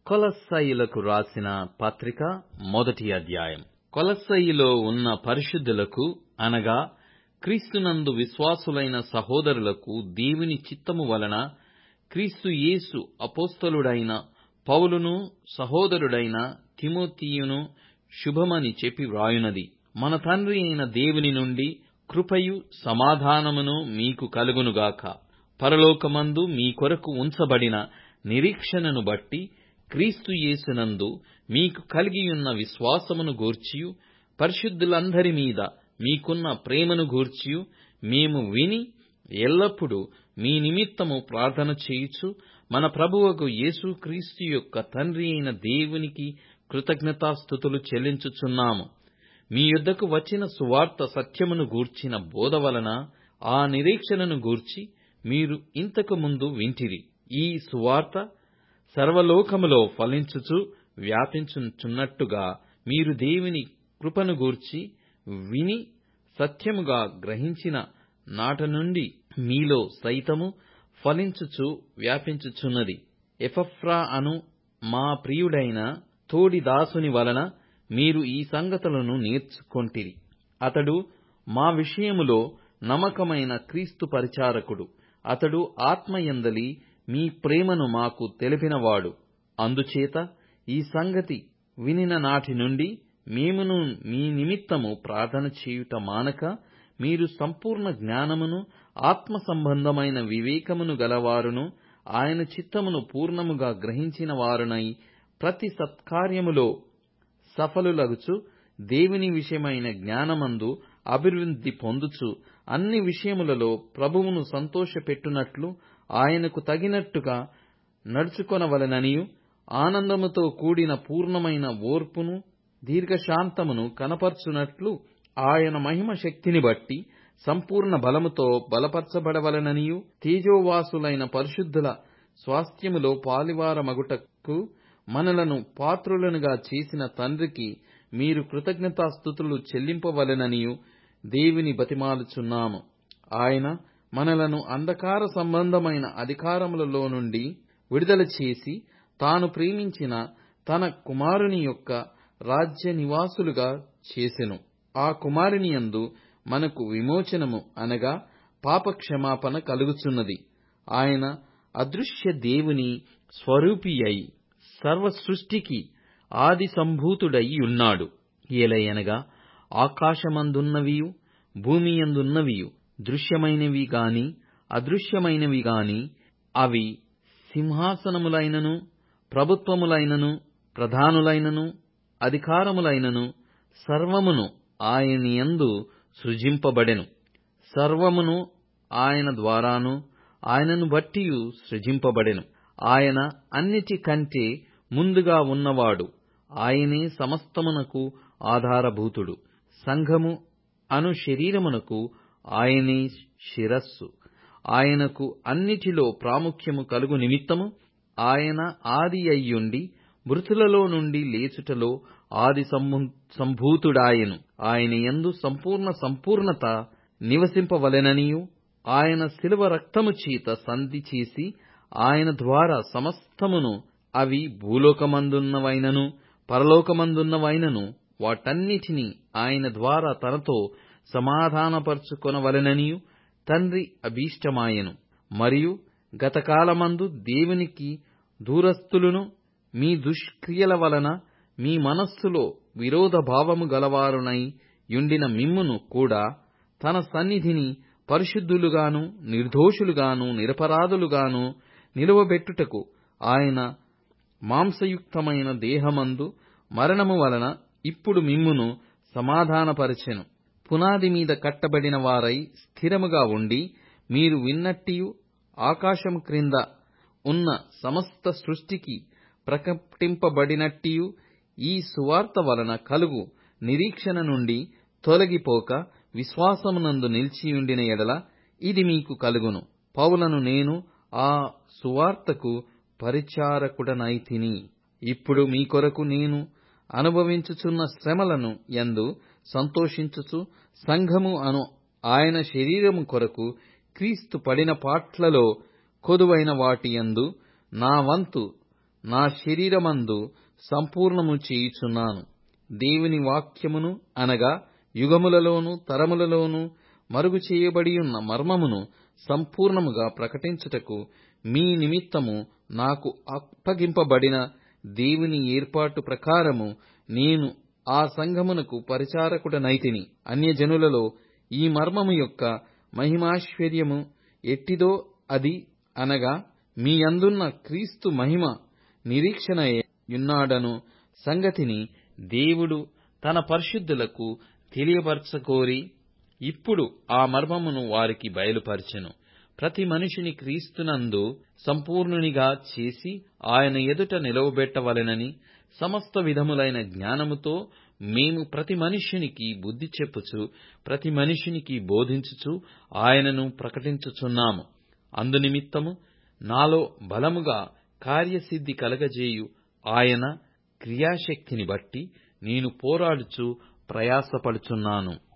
కొలస్సయులకు రాసిన పత్రిక మొదటి అధ్యాయం కొలస్సయిలో ఉన్న పరిశుద్ధులకు అనగా క్రీస్తునందు విశ్వాసులైన సహోదరులకు దేవుని చిత్తము వలన క్రీస్తు యేసు అపోస్తలుడైన పౌలును సహోదరుడైన తిమోతియును శుభమని చెప్పి వ్రాయునది మన తండ్రి అయిన దేవుని నుండి కృపయు సమాధానమును మీకు కలుగునుగాక పరలోకమందు మీ కొరకు ఉంచబడిన నిరీక్షణను బట్టి క్రీస్తు యేసునందు మీకు కలిగియున్న విశ్వాసమును గూర్చియు పరిశుద్ధులందరి మీద మీకున్న ప్రేమను గూర్చియు మేము విని ఎల్లప్పుడూ మీ నిమిత్తము ప్రార్థన చేయుచు మన ప్రభువకు యేసు క్రీస్తు యొక్క తండ్రి అయిన దేవునికి కృతజ్ఞతాస్థుతులు చెల్లించుచున్నాము మీ యొద్దకు వచ్చిన సువార్త సత్యమును గూర్చిన బోధ వలన ఆ నిరీక్షణను గూర్చి మీరు ఇంతకు ముందు వింటిరి ఈ సువార్త సర్వలోకములో ఫలించుచు వ్యాపించుచున్నట్టుగా మీరు దేవుని కృపను గూర్చి విని సత్యముగా గ్రహించిన నాట నుండి మీలో సైతము ఫలించుచు వ్యాపించుచున్నది ఎపఫ్రా అను మా ప్రియుడైన తోడి దాసుని వలన మీరు ఈ సంగతులను నేర్చుకొంటిరి అతడు మా విషయములో నమ్మకమైన క్రీస్తు పరిచారకుడు అతడు ఆత్మయందలి మీ ప్రేమను మాకు తెలిపినవాడు అందుచేత ఈ సంగతి వినిన నాటి నుండి మేమును మీ నిమిత్తము ప్రార్థన చేయుట మానక మీరు సంపూర్ణ జ్ఞానమును ఆత్మ సంబంధమైన వివేకమును గలవారును ఆయన చిత్తమును పూర్ణముగా గ్రహించిన వారునై ప్రతి సత్కార్యములో సఫలులగుచు దేవుని విషయమైన జ్ఞానమందు అభివృద్ధి పొందుచు అన్ని విషయములలో ప్రభువును సంతోషపెట్టునట్లు ఆయనకు తగినట్టుగా నడుచుకొనవలెననియు ఆనందముతో కూడిన పూర్ణమైన ఓర్పును దీర్ఘశాంతమును కనపర్చునట్లు ఆయన మహిమ శక్తిని బట్టి సంపూర్ణ బలముతో బలపరచబడవలననియు తేజోవాసులైన పరిశుద్ధుల స్వాస్థ్యములో పాలివారమగుటకు మనలను పాత్రులనుగా చేసిన తండ్రికి మీరు కృతజ్ఞతాస్థుతులు చెల్లింపవలెననియు దేవుని బతిమాలుచున్నాము ఆయన మనలను అంధకార సంబంధమైన అధికారములలో నుండి విడుదల చేసి తాను ప్రేమించిన తన కుమారుని యొక్క రాజ్య నివాసులుగా చేసెను ఆ కుమారుని యందు మనకు విమోచనము అనగా పాపక్షమాపణ కలుగుచున్నది ఆయన అదృశ్య దేవుని స్వరూపి అయి సర్వ సృష్టికి ఆది సంభూతుడై ఉన్నాడు ఏలయనగా ఆకాశమందున్నవియు భూమియందున్నవియు దృశ్యమైనవి గాని అదృశ్యమైనవి గాని అవి సింహాసనములైనను ప్రభుత్వములైనను ప్రధానులైనను అధికారములైనను సర్వమును ఆయనయందు సృజింపబడెను సర్వమును ఆయన ద్వారాను ఆయనను బట్టియు సృజింపబడెను ఆయన అన్నిటికంటే ముందుగా ఉన్నవాడు ఆయనే సమస్తమునకు ఆధారభూతుడు సంఘము అను శరీరమునకు ఆయనే శిరస్సు ఆయనకు అన్నిటిలో ప్రాముఖ్యము కలుగు నిమిత్తము ఆయన ఆది అయ్యుండి మృతులలో నుండి లేచుటలో ఆది సంభూతుడాయెను ఆయన యందు సంపూర్ణ సంపూర్ణత నివసింపవలెననియు ఆయన శిలువ రక్తము చేత సంధి చేసి ఆయన ద్వారా సమస్తమును అవి భూలోకమందున్నవైనను పరలోకమందున్నవైనను వాటన్నిటినీ ఆయన ద్వారా తనతో సమాధానపరచుకొనవలెననియు తండ్రి అభీష్టమాయెను మరియు గతకాలమందు దేవునికి దూరస్థులును మీ దుష్క్రియల వలన మీ మనస్సులో విరోధ భావము గలవారునై యుండిన మిమ్మును కూడా తన సన్నిధిని పరిశుద్ధులుగాను నిర్దోషులుగాను నిరపరాధులుగాను నిలువబెట్టుటకు ఆయన మాంసయుక్తమైన దేహమందు మరణము వలన ఇప్పుడు మిమ్మును సమాధానపరచెను పునాది మీద కట్టబడిన వారై స్థిరముగా ఉండి మీరు విన్నట్టియు ఆకాశము క్రింద ఉన్న సమస్త సృష్టికి ప్రకటింపబడినట్టియు ఈ సువార్త వలన కలుగు నిరీక్షణ నుండి తొలగిపోక విశ్వాసమునందు నిలిచియుండిన ఎడల ఇది మీకు కలుగును పౌలను నేను ఆ సువార్తకు పరిచారకుడనైతిని ఇప్పుడు మీ కొరకు నేను అనుభవించుచున్న శ్రమలను యందు సంతోషించుచు సంఘము అను ఆయన శరీరము కొరకు క్రీస్తు పడిన పాట్లలో కొదువైన వాటి యందు నా వంతు నా శరీరమందు సంపూర్ణము చేయుచున్నాను దేవుని వాక్యమును అనగా యుగములలోను తరములలోను మరుగు చేయబడియున్న మర్మమును సంపూర్ణముగా ప్రకటించుటకు మీ నిమిత్తము నాకు అప్పగింపబడిన దేవుని ఏర్పాటు ప్రకారము నేను ఆ సంఘమునకు పరిచారకుడనైతిని అన్యజనులలో ఈ మర్మము యొక్క మహిమాశ్చర్యము ఎట్టిదో అది అనగా మీ అందున్న క్రీస్తు మహిమ నిరీక్షణయున్నాడను సంగతిని దేవుడు తన పరిశుద్ధులకు తెలియపరచకోరి ఇప్పుడు ఆ మర్మమును వారికి బయలుపరచెను ప్రతి మనిషిని క్రీస్తునందు సంపూర్ణునిగా చేసి ఆయన ఎదుట నిలవబెట్టవలెనని సమస్త విధములైన జ్ఞానముతో మేము ప్రతి మనుష్యునికి బుద్ధి చెప్పుచు ప్రతి మనిషినికి బోధించుచు ఆయనను ప్రకటించుచున్నాము అందునిమిత్తము నాలో బలముగా కార్యసిద్ధి కలగజేయు ఆయన క్రియాశక్తిని బట్టి నేను పోరాడుచు ప్రయాసపడుచున్నాను